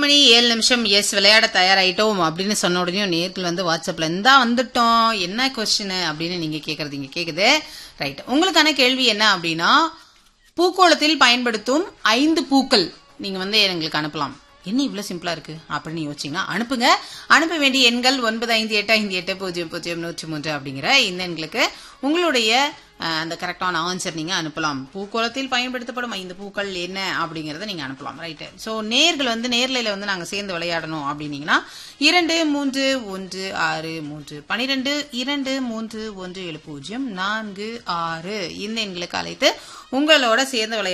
மணி ஏழு நிமிஷம் எஸ் விளையாட தயாராயிட்டோம் அப்படின்னு சொன்ன உடனே நேர்கள் வந்து வாட்ஸ்அப்ல இந்தா வந்துட்டோம் என்ன கொஸ்டின் அப்படின்னு நீங்க கேக்குறது இங்க கேக்குது ரைட் உங்களுக்கான கேள்வி என்ன அப்படின்னா பூக்கோளத்தில் பயன்படுத்தும் ஐந்து பூக்கள் நீங்க வந்து எங்களுக்கு அனுப்பலாம் என்ன இவ்வளவு சிம்பிளா இருக்கு அப்படின்னு யோசிச்சீங்கன்னா அனுப்புங்க அனுப்ப வேண்டிய எண்கள் ஒன்பது ஐந்து எட்டு ஐந்து எட்டு பூஜ்ஜியம் பூஜ்ஜியம் நூற்றி மூன்று அப்படிங்கிற இந்த எண்களுக்கு உங்களுடைய அஹ், அந்த கரெக்டான ஆன்சர் நீங்க அனுப்பலாம் பூக்கோளத்தில் பயன்படுத்தப்படும் ஐந்து பூக்கள் என்ன அப்படிங்கறத நீங்க அனுப்பலாம் ரைட்டு ஸோ நேர்கள் வந்து நேர்லையில வந்து நாங்க சேர்ந்து விளையாடணும் அப்படின்னீங்கன்னா இரண்டு மூன்று ஒன்று ஆறு மூன்று பனிரெண்டு இரண்டு மூன்று ஒன்று ஏழு பூஜ்ஜியம் நான்கு ஆறு இந்த எண்களுக்கு அழைத்து உங்களோட சேர்ந்து விளையாட